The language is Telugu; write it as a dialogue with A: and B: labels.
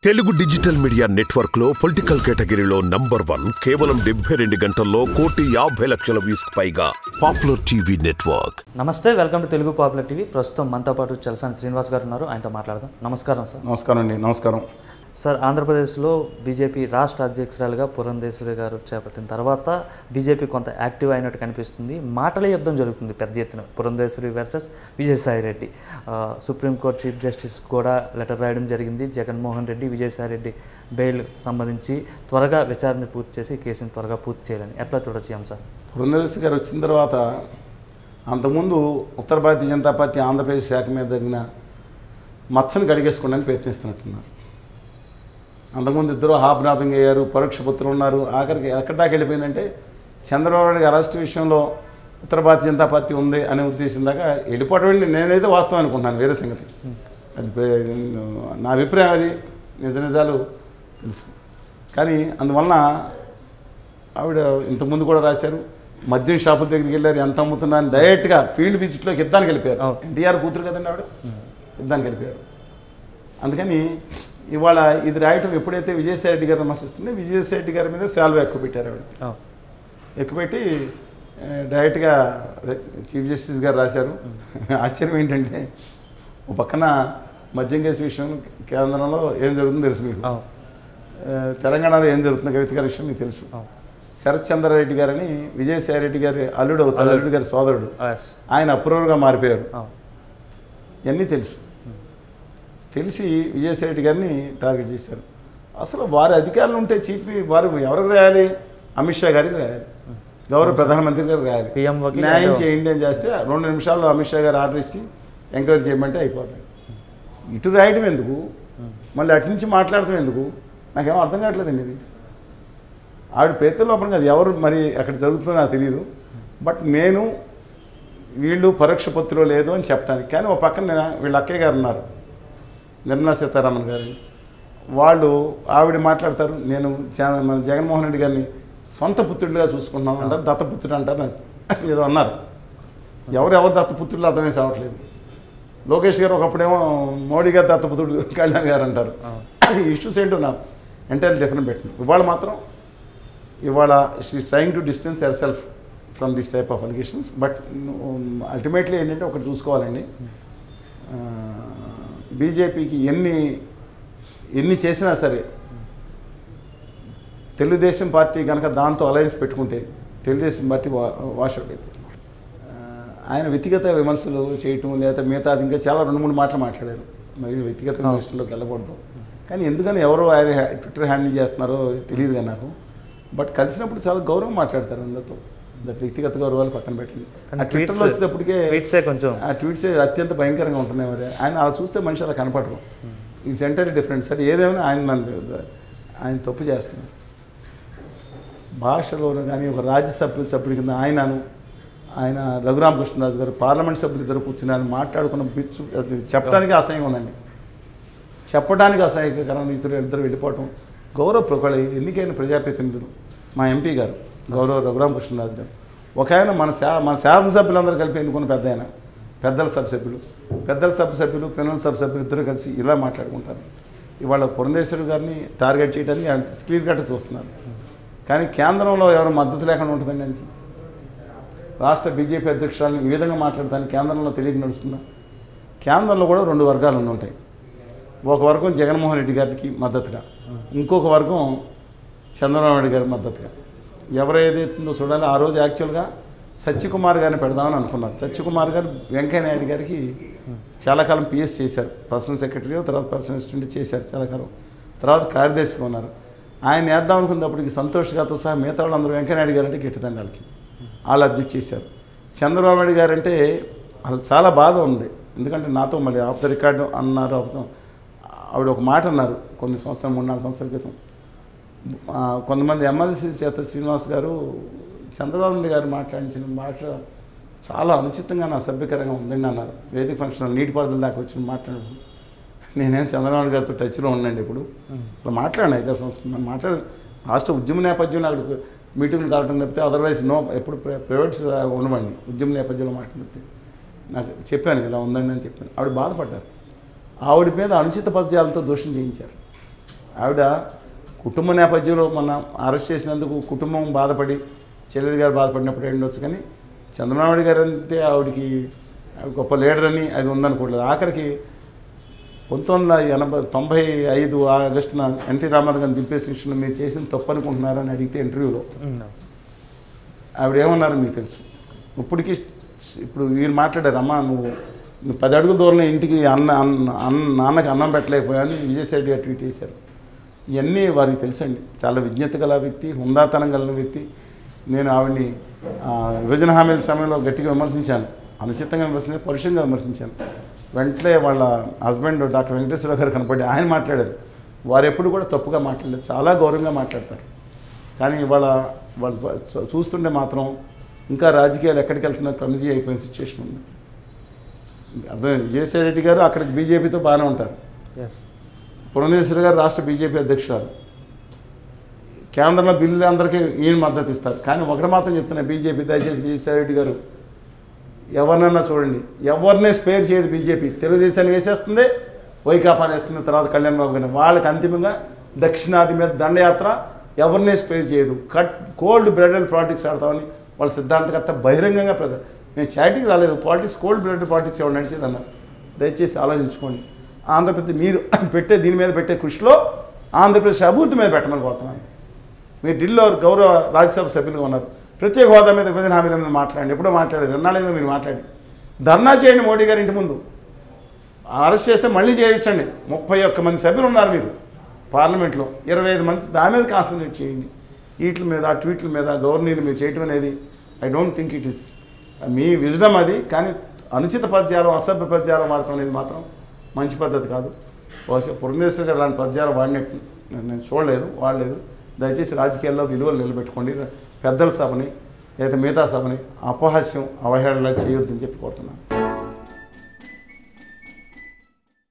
A: తెలుగు డిజిటల్ మీడియా నెట్వర్క్ లో పొలిటికల్ కేటగిరీలో నంబర్ వన్ కేవలం డెబ్బై రెండు గంటల్లో కోటి యాభై లక్షల వ్యూస్ పైగా పాపులర్ టీవీ నెట్వర్క్
B: నమస్తే welcome to Telugu popular TV ప్రస్తుతం మనతో పాటు చలసాని శ్రీనివాస్ గారు ఉన్నారు ఆయనతో మాట్లాడదాం నమస్కారం సార్
C: నమస్కారం అండి నమస్కారం
B: సార్ ఆంధ్రప్రదేశ్లో బీజేపీ రాష్ట్ర అధ్యక్షురాలుగా పురంధేశ్వరి గారు చేపట్టిన తర్వాత బీజేపీ కొంత యాక్టివ్ అయినట్టు కనిపిస్తుంది మాటల యుద్ధం జరుగుతుంది పెద్ద ఎత్తున పురంధేశ్వరి వర్సెస్ విజయసాయి రెడ్డి ఆ, సుప్రీంకోర్టు చీఫ్ జస్టిస్ కూడా లెటర్ రాయడం జరిగింది జగన్మోహన్ రెడ్డి విజయసాయి రెడ్డి బెయిల్ సంబంధించి త్వరగా విచారణ పూర్తి చేసి కేసుని త్వరగా పూర్తి చేయాలని ఎట్లా చూడొచ్చు ఈ అంశాలు
C: పురంధరేశ్వరి గారు వచ్చిన తర్వాత అంతకుముందు ఉత్తర భారతీయ జనతా పార్టీ ఆంధ్రప్రదేశ్ శాఖ మీద జరిగిన మచ్చను కడిగేసుకోవడానికి ప్రయత్నిస్తున్నట్టున్నారు అంతకుముందు ఇద్దరు హాబ్నాపింగ్ అయ్యారు పరోక్ష పుత్రులు ఉన్నారు ఆఖరికి ఎక్కడి దాకా వెళ్ళిపోయిందంటే చంద్రబాబు నాయుడు అరెస్ట్ విషయంలో ఉత్తర భారతీయ జనతా పార్టీ ఉంది అనే ఉద్దేశం దాకా వెళ్ళిపోవటం ఏంటి నేనైతే వాస్తవం అనుకుంటున్నాను వేరే సంగతి అది ప్రే- నా అభిప్రాయం అది నిజ నిజాలు తెలుసు కానీ అందువలన ఆవిడ ఇంతకుముందు కూడా రాశారు మద్యం షాపుల దగ్గరికి వెళ్ళారు ఎంత అమ్ముతున్నారని డైరెక్ట్గా ఫీల్డ్ విజిట్లోకి యుద్ధానికి వెళ్ళిపోయారు
B: అవును.
C: ఎన్టీఆర్ కూతురు కదండి ఆవిడ యుద్ధానికి వెళ్ళిపోయారు అందుకని ఇవాళ ఇది రాయటం ఎప్పుడైతే విజయసాయి రెడ్డి గారు విమర్శిస్తుంటే విజయసాయి రెడ్డి గారి మీద శాల్వ ఎక్కువ పెట్టారు ఆవిడ
B: అవును.
C: ఎక్కుపెట్టి ఆ, డైరెక్ట్గా అదే చీఫ్ జస్టిస్ గారు రాశారు ఆశ్చర్యం ఏంటంటే ఒక పక్కన మద్యం కేసు విషయం కేంద్రంలో ఏం జరుగుతుందో తెలుసు మీకు
B: అవును
C: ఆ, తెలంగాణలో ఏం జరుగుతుందో కవిత గారి విషయం మీకు తెలుసు
B: అవును
C: శరత్ చంద్రారెడ్డి గారని విజయసాయి రెడ్డి గారి అల్లుడు అవుతారు అల్లుడు గారి సోదరుడు
B: ఎస్
C: ఆయన అప్రూవర్గా మారిపోయారు
B: అవును
C: ఇవన్నీ తెలుసు తెలిసి విజయసాయి రెడ్డి గారిని టార్గెట్ చేశారు అసలు వారి అధికారులు ఉంటే చీఫ్ వారు ఎవరికి రాయాలి అమిత్ షా గారికి రాయాలి గౌరవ ప్రధానమంత్రి గారికి రాయాలి
B: PM వకీల్
C: న్యాయం
B: అదే.
C: చేయండి అని చేస్తే రెండు నిమిషాల్లో అమిత్ షా గారు ఆర్డర్ ఇచ్చి ఎంక్వైరీ చేయమంటే అయిపోతుంది ఇటు రాయడం ఎందుకు మళ్ళీ అటు నుంచి మాట్లాడటం ఎందుకు నాకేమో అర్థం కావట్లేదండి ఇది ఆవిడ పేరుతో లోపల కాదు ఎవరు మరి అక్కడ జరుగుతుందో నాకు తెలియదు బట్ నేను వీళ్ళు పరోక్ష పొత్తులో లేదు అని చెప్పడానికి కానీ ఒక పక్కన వీళ్ళ అక్కయ్య గారు ఉన్నారు నిర్మలా సీతారామన్ గారు వాళ్ళు ఆవిడ మాట్లాడతారు నేను జా- మన జగన్మోహన్ రెడ్డి గారిని సొంత పుత్రుడిగా చూసుకుంటున్నాను అంటారు దత్తపుత్రుడు అంటారు నాకు ఏదో అన్నారు ఎవరు ఎవరు దత్తపుత్రులు అర్థమే సావట్లేదు లోకేష్ గారు ఒకప్పుడేమో మోడీ గారు దత్తపుత్రుడు కళ్యాణ్ గారు అంటారు ఇష్యూస్ ఏంటో నాకు ఎంటైర్ డిఫరెంట్ పెట్టిన ఇవాళ మాత్రం ఇవాళ she trying to distance herself from this type of allegations but ultimately ఏంటంటే ఒకటి చూసుకోవాలండి బీజేపీకి ఎన్ని ఎన్ని చేసినా సరే తెలుగుదేశం పార్టీ కనుక దాంతో అలయన్స్ పెట్టుకుంటే తెలుగుదేశం పార్టీ వా వాషౌట్ అయిపోతుంది ఆ, ఆయన వ్యక్తిగత విమర్శలు చేయటం లేదా మిగతా ఇంకా చాలా రెండు మూడు మాటలు మాట్లాడారు మరి వ్యక్తిగత విమర్శల్లోకి వెళ్ళకూడదు కానీ ఎందుకని ఎవరో ఆయన హ్యా- ట్విట్టర్ హ్యాండిల్ చేస్తున్నారో తెలియదు కానీ నాకు బట్ కలిసినప్పుడు చాలా గౌరవం మాట్లాడతారు అందరితో దట్ వ్యక్తిగత గౌరవాలు పక్కన పెట్టండి
B: కానీ
C: ఆ ట్విట్టర్లో
B: tweets-
C: వచ్చేటప్పటికే
B: ట్వీట్సే కొంచెం
C: ఆ ట్వీట్స్ అత్యంత భయంకరంగా ఉంటున్నాయి మరి ఆయన అలా చూస్తే మనిషి అలా కనపడరు ఈజ్ ఎంటైర్లీ డిఫరెంట్ సరే ఏదేమైనా ఆయన నన్ను ఆయన తప్పు చేస్తున్నారు భాషలోను కానీ ఒక రాజ్యసభ సభ్యుడి కింద ఆయనను ఆయన రఘురామకృష్ణరాజు గారు పార్లమెంట్ సభ్యులు ఇద్దరు కూర్చుని ఆయన మాట్లాడుకున్న బిచ్చు అది చెప్పడానికి అసహ్యంగా ఉందండి చెప్పడానికి అసహ్యకరం ఇద్దరు ఇద్దరు వెళ్ళిపోవటం గౌరవ ఒకళ్ళు ఎన్నికైన ప్రజాప్రతినిధులు మా ఎంపీ గారు గౌరవ రఘురామకృష్ణరాజు గారు ఒక ఆయన మన శా మన శాసనసభ్యులందరూ కలిపి ఎన్నుకున్న పెద్ద ఆయన పెద్దల సభ సభ్యులు పెద్దల సభ సభ్యులు పిల్లల సభ సభ్యులు ఇద్దరు కలిసి ఇలా మాట్లాడుకుంటారు ఇవాళ పురంధేశ్వరి గారిని టార్గెట్ చేయడానికి ఆయన క్లియర్ కట్ చూస్తున్నారు కానీ కేంద్రంలో ఎవరు మద్దతు లేకుండా ఉంటుందండి ఆయనకి రాష్ట్ర బీజేపీ అధ్యక్షురాలను ఈ విధంగా మాట్లాడటానికి కేంద్రంలో తెలియక నడుస్తుందా కేంద్రంలో కూడా రెండు వర్గాలు ఉండి ఉంటాయి ఒక వర్గం జగన్మోహన్ రెడ్డి గారికి మద్దతుగా ఇంకొక వర్గం చంద్రబాబు నాయుడు గారి మద్దతుగా ఎవరు ఏదైతుందో చూడాలి ఆ రోజు యాక్చువల్గా సత్యకుమార్ గారిని పెడదామని అనుకున్నారు సత్యకుమార్ గారు వెంకయ్య నాయుడు గారికి చాలా కాలం పిఎస్ చేశారు పర్సనల్ సెక్రటరీ తర్వాత పర్సనల్ అసిస్టెంట్ చేశారు చాలా కాలం తర్వాత కార్యదర్శిగా ఉన్నారు ఆయన వేద్దాం అనుకున్నప్పటికి సంతోష్ గారితో సహా మిగతా వాళ్ళందరూ వెంకయ్య నాయుడు గారు అంటే గిట్టదండి వాళ్ళకి వాళ్ళు అబ్జెక్ట్ చేశారు చంద్రబాబు నాయుడు గారు అంటే అసలు చాలా బాధ ఉంది ఎందుకంటే నాతో మళ్ళీ ఆఫ్ ద రికార్డు అన్నారు ఆఫ్ ద- ఆవిడ ఒక మాట అన్నారు కొన్ని సంవత్సరాలు మూడు నాలుగు సంవత్సరాల క్రితం ఆ, కొంతమంది ఎమ్మెల్సీ చేత శ్రీనివాస్ గారు చంద్రబాబు నాయుడు గారు మాట్లాడించిన భాష చాలా అనుచితంగా నా సభ్యకరంగా ఉందండి అన్నారు వేదిక ఫంక్షన్ నీటి పారుదల దాకా వచ్చి మాట్లాడడం నేనేం చంద్రబాబు నాయుడు గారితో టచ్లో ఉండండి ఇప్పుడు ఇప్పుడు మాట్లాడినా ఐదో సంవత్సరం మాట్లాడు రాష్ట్ర ఉద్యమ నేపథ్యంలో అక్కడ మీటింగ్లు కావడం తప్పితే అదర్వైజ్ నో ఎప్పుడు ప్రైవేట్స్ ఉండవండి ఉద్యమ నేపథ్యంలో మాట్లాడితే నాకు చెప్పాను ఇలా ఉందండి అని చెప్పాను ఆవిడ బాధపడ్డారు ఆవిడ మీద అనుచిత పద్యాలతో దోషం చేయించారు ఆవిడ కుటుంబ నేపథ్యంలో మొన్న అరెస్ట్ చేసినందుకు కుటుంబం బాధపడి చెల్లెలు గారు బాధపడినప్పుడు ఉండొచ్చు కానీ చంద్రబాబు నాయుడు గారు అంటే ఆవిడకి ఆవిడ గొప్ప లీడర్ అని అది ఉందనుకోవట్లేదు ఆఖరికి పంతొమ్మిది వందల ఎనభై తొంభై ఐదు ఆగస్టున ఎన్టీ రామారావు గారిని దింపేసిన విషయంలో మీరు చేసిన తప్పు అనుకుంటున్నారని అడిగితే ఇంటర్వ్యూలో ఆవిడ ఏమన్నారో మీకు తెలుసు ఇప్పటికి ఇప్పుడు వీరు మాట్లాడారు అమ్మా నువ్వు నువ్వు పది అడుగుల దూరం ఇంటికి అన్న అన్న అన్న నాన్నకి అన్నం పెట్టలేకపోయాను విజయసాయి గారు ట్వీట్ చేశారు ఇవన్నీ వారికి తెలుసండి చాలా విజ్ఞత గల వ్యక్తి హుందాతనం కలిగిన వ్యక్తి నేను ఆవిడ్ని ఆ, విభజన హామీల సమయంలో గట్టిగా విమర్శించాను అనుచితంగా విమర్శించాను పరుషంగా విమర్శించాను వెంటనే వాళ్ళ హస్బెండ్ డాక్టర్ వెంకటేశ్వర గారు కనపడి ఆయన మాట్లాడారు వారు ఎప్పుడు కూడా తప్పుగా మాట్లాడలేదు చాలా గౌరవంగా మాట్లాడతారు కానీ ఇవాళ వాళ్ళు చూ- చూస్తుంటే మాత్రం ఇంకా రాజకీయాలు ఎక్కడికి వెళ్తున్నా కమిజీ అయిపోయిన సిచ్యువేషన్ ఉంది అర్థం విజయసాయి రెడ్డి గారు అక్కడికి బీజేపీతో బాగానే ఉంటారు
B: ఎస్
C: పురంధేశ్వరి గారు రాష్ట్ర బీజేపీ అధ్యక్షురాలు కేంద్రంలో బిల్లులు అందరికీ ఈయన మద్దతు ఇస్తారు కానీ ఒకటి మాత్రం చెప్తున్నా బీజేపీ దయచేసి విజయసాయి రెడ్డి గారు ఎవరినన్నా చూడండి ఎవరినే స్పేర్ చేయదు బీజేపీ తెలుగుదేశాన్ని వేసేస్తుంది వైకాపాని వేస్తుంది తర్వాత కళ్యాణ్ బాబు గారిని వాళ్ళకి అంతిమంగా దక్షిణాది మీద దండయాత్ర ఎవరినే స్పేర్ చేయదు కట్ కోల్డ్ బ్లడెడ్ పాలిటిక్స్ ఆడతామని వాళ్ళ సిద్ధాంతకర్త బహిరంగంగా ప్రజ నేను చాటికి రాలేదు పాలిటిక్స్ కోల్డ్ బ్లడెడ్ పాలిటిక్స్ ఎవరు నడిచేదన్నారు దయచేసి ఆలోచించుకోండి ఆంధ్రప్రదేశ్ మీరు పెట్టే దీని మీద పెట్టే కృషిలో ఆంధ్రప్రదేశ్ అభివృద్ధి మీద పెట్టమని కోరుతున్నాను మీరు ఢిల్లీలో గౌరవ రాజ్యసభ సభ్యులుగా ఉన్నారు ప్రత్యేక హోదా మీద విభజన హామీల మీద మాట్లాడండి ఎప్పుడో మాట్లాడారు ఎన్నాళ్ళేదో మీరు మాట్లాడి ధర్నా చేయండి మోడీ గారి ఇంటి ముందు అరెస్ట్ చేస్తే మళ్ళీ చేయించండి ముప్పై ఒక్క మంది సభ్యులు ఉన్నారు మీరు పార్లమెంట్లో ఇరవై ఐదు మంది దాని మీద కాన్సన్ట్రేట్ చేయండి వీటి మీద ట్వీట్ల మీద గవర్నీలు మీరు చేయటం అనేది I don't think it is మీ విజడం అది కానీ అనుచిత పద్యాలు అసభ్య పద్యాలు వాడటం అనేది మాత్రం మంచి పద్ధతి కాదు బహుశా పురంధేశ్వరి గారు అలాంటి పద్యాలు వాడినట్టు నేను- నేను చూడలేదు వాడలేదు దయచేసి రాజకీయాల్లో విలువలు నిలబెట్టుకోండి పెద్దల సభని లేదా మిగతా సభని అపహాస్యం అవహేళన చేయొద్దని చెప్పి కోరుతున్నాను